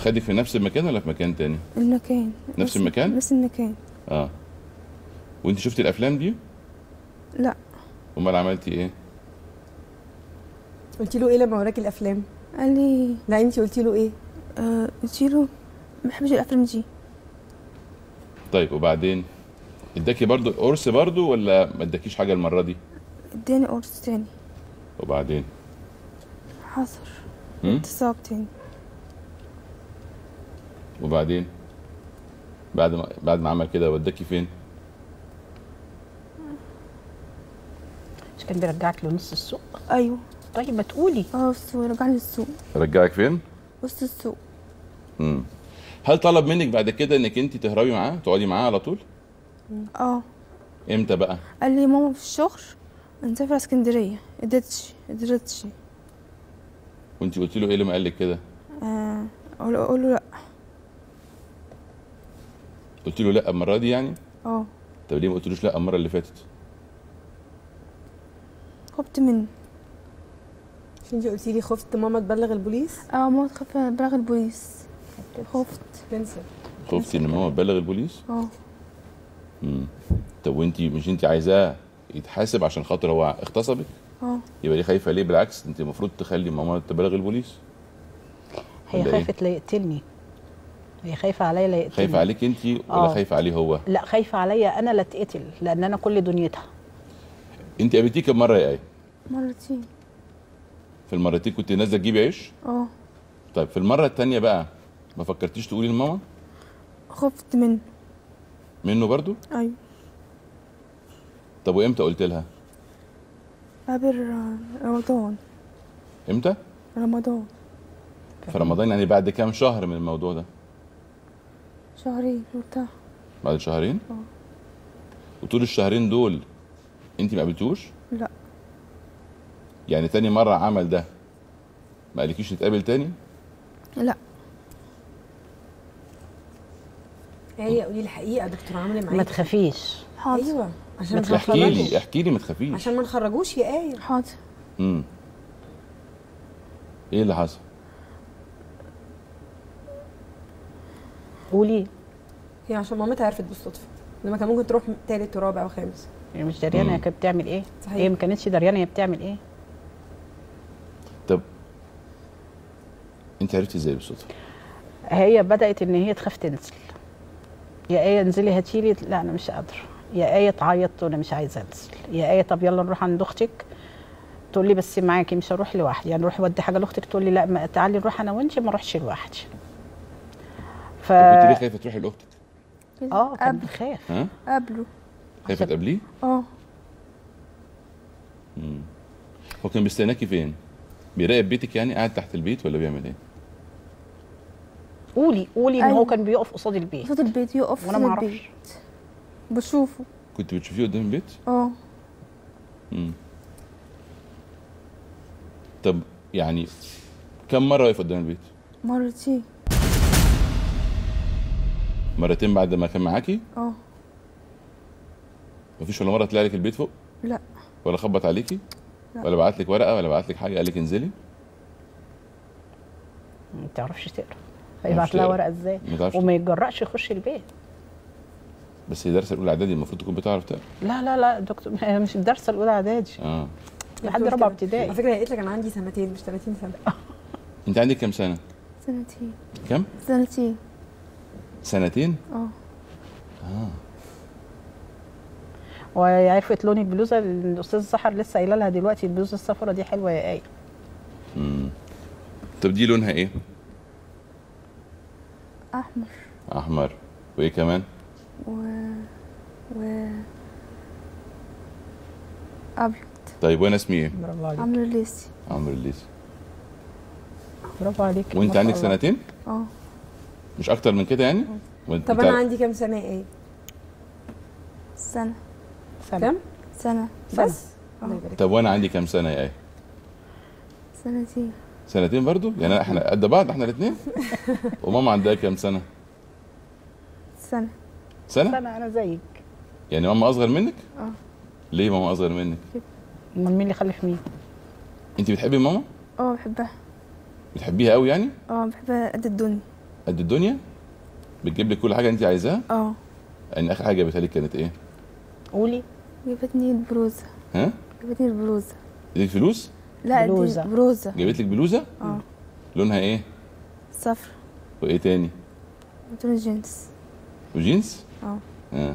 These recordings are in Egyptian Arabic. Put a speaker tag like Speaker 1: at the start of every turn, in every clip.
Speaker 1: خدك في نفس المكان ولا في مكان تاني
Speaker 2: المكان
Speaker 1: نفس المكان؟
Speaker 2: نفس المكان
Speaker 1: اه وانت شفتي الافلام دي
Speaker 2: لا
Speaker 1: امال عملتي ايه
Speaker 3: قلتي له ايه لما وراكي الافلام
Speaker 2: قال لي
Speaker 3: لا انت قلتي له ايه
Speaker 2: آه قلت له ما بحبش الافلام دي
Speaker 1: طيب وبعدين اداكي برضو قرص برضو ولا ما اداكيش حاجه المره دي
Speaker 2: اداني قرص تاني
Speaker 1: وبعدين
Speaker 2: حصر
Speaker 1: هم؟
Speaker 2: اتصاب تاني
Speaker 1: وبعدين بعد ما بعد ما عمل كده وداكي فين
Speaker 4: مش كان بيرجعك لنص السوق
Speaker 2: ايوه
Speaker 4: طيب ما تقولي
Speaker 2: اه السوق رجعني السوق
Speaker 1: رجعك فين
Speaker 2: وسط السوق
Speaker 1: امم هل طلب منك بعد كده انك انت تهربي معاه تقعدي معاه على طول
Speaker 2: اه
Speaker 1: امتى بقى
Speaker 2: قال لي ماما في الشغل نسافر اسكندريه قدرتش قدرتش
Speaker 1: وانت قلت له ايه لما قال لك كده
Speaker 2: آه اقول اقول له لا
Speaker 1: قلت له لا المره دي يعني
Speaker 2: اه
Speaker 1: طب ليه ما قلتلوش لا المره اللي فاتت
Speaker 2: خفت منه
Speaker 3: عشان انت قلتي لي خفت ماما تبلغ البوليس
Speaker 2: اه ماما تخاف بلغ البوليس خفت
Speaker 3: كنسل
Speaker 1: خفتي ان ماما تبلغ البوليس
Speaker 2: اه
Speaker 1: امم طب وانت مش انت عايزاه يتحاسب عشان خاطر هو اغتصبك
Speaker 2: اه
Speaker 1: يبقى ليه خايفه ليه بالعكس انت المفروض تخلي ماما تبلغ البوليس
Speaker 4: هي
Speaker 1: ولا إيه؟
Speaker 4: خافت لا يقتلني هي خايفه عليا لا يقتلني
Speaker 1: خايفه عليك انت ولا
Speaker 4: آه.
Speaker 1: خايفه عليه هو
Speaker 4: لا خايفه عليا انا لا اتقتل لان انا كل دنيتها
Speaker 1: انت قابلتيه كم مره يا ايه
Speaker 2: مرتين
Speaker 1: في المرتين كنت نازله تجيبي عيش
Speaker 2: اه
Speaker 1: طيب في المره الثانيه بقى ما فكرتيش تقولي لماما
Speaker 2: خفت منه
Speaker 1: منه برضو
Speaker 2: ايوه
Speaker 1: طب وامتى قلت لها
Speaker 2: قبل آه، رمضان
Speaker 1: امتى
Speaker 2: رمضان
Speaker 1: في رمضان يعني بعد كام شهر من الموضوع ده
Speaker 2: شهرين وبتاع
Speaker 1: بعد شهرين
Speaker 2: اه.
Speaker 1: وطول الشهرين دول انت ما قابلتوش
Speaker 2: لا
Speaker 1: يعني تاني مره عمل ده ما قالكيش نتقابل تاني
Speaker 2: لا
Speaker 3: هي قولي الحقيقه دكتور عامله معاكي
Speaker 4: ما تخافيش
Speaker 2: حاضر
Speaker 3: ايوه عشان
Speaker 4: ما
Speaker 3: مش
Speaker 1: احكي لي
Speaker 3: هنخرجه
Speaker 1: احكي لي ما تخافيش
Speaker 3: عشان ما نخرجوش يا ايه
Speaker 2: حاضر
Speaker 1: امم ايه اللي حصل
Speaker 4: قولي
Speaker 3: هي عشان مامتها عرفت بالصدفه لما كان ممكن تروح تالت ورابع وخامس
Speaker 4: هي مش دريانه
Speaker 1: مم.
Speaker 4: هي كانت بتعمل ايه
Speaker 3: صحيح.
Speaker 4: هي ما كانتش دريانه هي بتعمل ايه
Speaker 1: طب انت عرفتي ازاي بالصدفه
Speaker 4: هي بدات ان هي تخاف تنزل يا ايه انزلي هاتيلي لا انا مش قادره يا ايه تعيط وانا مش عايزه انزل يا ايه طب يلا نروح عند اختك تقول لي بس معاكي مش هروح لوحدي يعني روحي ودي حاجه لاختك تقول لي لا ما تعالي نروح انا وانت ما اروحش لوحدي ف
Speaker 1: طب انت ليه خايفه تروحي لاختك
Speaker 4: اه كان
Speaker 2: قبل
Speaker 4: بتخاف
Speaker 1: ها
Speaker 2: قبله
Speaker 1: خايفه تقابليه
Speaker 2: اه
Speaker 1: امم هو كان بيستناكي فين بيراقب بيتك يعني قاعد تحت البيت ولا بيعمل ايه
Speaker 4: قولي قولي ان هو
Speaker 2: أيوة.
Speaker 4: كان بيقف قصاد البيت
Speaker 2: صوت البيت يقف
Speaker 4: وانا
Speaker 2: صوت
Speaker 4: ما
Speaker 2: البيت
Speaker 4: اعرفش
Speaker 2: بشوفه
Speaker 1: كنت بتشوفيه قدام البيت
Speaker 2: اه
Speaker 1: امم طب يعني كم مره واقف قدام البيت
Speaker 2: مرتين
Speaker 1: مرتين بعد ما كان معاكي
Speaker 2: اه
Speaker 1: مفيش ولا مره طلع لك البيت فوق
Speaker 2: لا
Speaker 1: ولا خبط عليكي
Speaker 2: لا.
Speaker 1: ولا بعت لك ورقه ولا بعت لك حاجه قال لك انزلي
Speaker 4: ما تعرفش تقرا
Speaker 1: تعرفش
Speaker 4: فيبعت لها
Speaker 1: تقرا.
Speaker 4: ورقه ازاي
Speaker 1: ما تعرفش
Speaker 4: وما يتجرأش يخش البيت
Speaker 1: بس هي دارسه الاولى اعدادي المفروض تكون بتعرف تقرا
Speaker 4: لا لا لا دكتور هي مش الدرس الاولى اعدادي
Speaker 1: اه
Speaker 4: لحد
Speaker 3: دكتور
Speaker 4: رابعه
Speaker 3: كده.
Speaker 4: ابتدائي
Speaker 3: على فكره هي قالت لك انا عندي سنتين مش 30 سنه
Speaker 1: انت عندك كام سنه
Speaker 2: سنتين
Speaker 1: كم
Speaker 2: سنتين
Speaker 1: سنتين
Speaker 2: اه
Speaker 4: وعرفت لون البلوزه اللي الاستاذ سحر لسه قايله لها دلوقتي البلوزه الصفرا دي حلوه يا ايه
Speaker 1: امم طب دي لونها ايه
Speaker 2: احمر
Speaker 1: احمر وايه كمان
Speaker 2: و و ابيض
Speaker 1: طيب وانا اسمي ايه
Speaker 4: برافو عليك
Speaker 2: عمرو الليسي
Speaker 1: عمرو الليثي
Speaker 4: برافو عليك
Speaker 1: وانت
Speaker 4: ما شاء
Speaker 1: عندك
Speaker 4: الله.
Speaker 1: سنتين
Speaker 2: اه
Speaker 1: مش اكتر من كده يعني وانت
Speaker 3: طب انا عندي كام سنه ايه
Speaker 2: سنة
Speaker 4: سنه
Speaker 3: كام
Speaker 2: سنة
Speaker 4: سنة.
Speaker 3: بس الله يبارك
Speaker 1: طب وانا عندي كام سنه يا ايه
Speaker 2: سنتين
Speaker 1: سنتين برضو يعني احنا قد بعض احنا الاثنين وماما عندها كام سنه
Speaker 2: سنة
Speaker 1: سنه
Speaker 4: سنه انا زيك
Speaker 1: يعني ماما اصغر منك
Speaker 2: اه
Speaker 1: ليه ماما اصغر منك
Speaker 4: امال مين اللي خلف مين
Speaker 1: انت بتحبي ماما
Speaker 2: اه بحبها
Speaker 1: بتحبيها قوي يعني
Speaker 2: اه بحبها قد الدنيا
Speaker 1: قد الدنيا بتجيب لك كل حاجه انت عايزاها
Speaker 2: اه
Speaker 1: يعني اخر حاجه جابتها لك كانت ايه
Speaker 4: قولي
Speaker 2: جابتني البروزة
Speaker 1: ها
Speaker 2: جابتني البروزة
Speaker 1: ليك فلوس
Speaker 2: لا
Speaker 4: بلوزة.
Speaker 2: دي بروزة
Speaker 1: جابت لك بلوزه
Speaker 2: اه
Speaker 1: لونها ايه
Speaker 2: صفرا
Speaker 1: وايه تاني
Speaker 2: بتون الجينز
Speaker 1: وجينز
Speaker 2: اه
Speaker 1: اه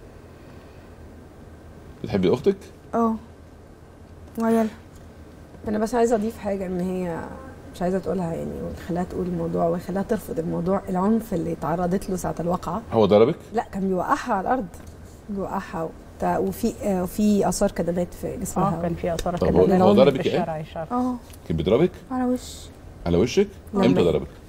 Speaker 1: بتحبي اختك
Speaker 2: اه وعيالها
Speaker 3: انا بس عايزه اضيف حاجه ان هي مش عايزه تقولها يعني وخلاها تقول الموضوع وخلاها ترفض الموضوع العنف اللي تعرضت له ساعه الواقعه
Speaker 1: هو ضربك
Speaker 3: لا كان بيوقعها على الارض بيوقعها وبتاع وفي آه، وفي اثار كدمات في جسمها
Speaker 4: اه كان في اثار
Speaker 1: طب
Speaker 4: كده
Speaker 1: هو-
Speaker 4: من
Speaker 1: هو
Speaker 4: العنف
Speaker 1: ضربك
Speaker 4: في
Speaker 1: إيه؟
Speaker 4: الشارع يشرف
Speaker 2: اه
Speaker 1: كان بيضربك
Speaker 2: على وش
Speaker 1: على وشك
Speaker 3: لما-
Speaker 1: امتى ضربك